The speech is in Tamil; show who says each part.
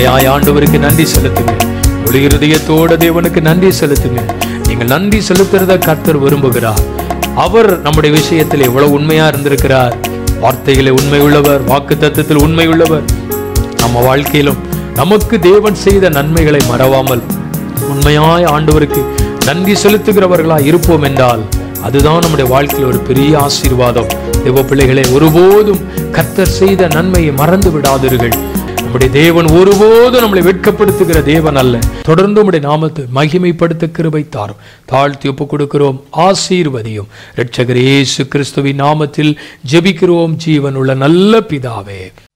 Speaker 1: உண்மையாய் ஆண்டவருக்கு நன்றி செலுத்துங்க முழு இருதயத்தோட தேவனுக்கு நன்றி செலுத்துங்க நீங்கள் நன்றி செலுத்துறத கர்த்தர் விரும்புகிறார் அவர் நம்முடைய விஷயத்தில் எவ்வளவு உண்மையா இருந்திருக்கிறார் வார்த்தைகளை உண்மை உள்ளவர் வாக்கு தத்துவத்தில் உண்மை உள்ளவர் நம்ம வாழ்க்கையிலும் நமக்கு தேவன் செய்த நன்மைகளை மறவாமல் உண்மையாய் ஆண்டவருக்கு நன்றி செலுத்துகிறவர்களாய் இருப்போம் என்றால் அதுதான் நம்முடைய வாழ்க்கையில் ஒரு பெரிய ஆசீர்வாதம் தேவ பிள்ளைகளை ஒருபோதும் கர்த்தர் செய்த நன்மையை மறந்து விடாதீர்கள் நம்முடைய தேவன் ஒருபோதும் நம்மளை வெட்கப்படுத்துகிற தேவன் அல்ல தொடர்ந்து நம்முடைய நாமத்தை மகிமைப்படுத்த கிருபை தாரும் தாழ்த்தி ஒப்பு கொடுக்கிறோம் ஆசீர்வதியும் இரட்சகர் இயேசு கிறிஸ்துவின் நாமத்தில் ஜெபிக்கிறோம் ஜீவனுள்ள நல்ல பிதாவே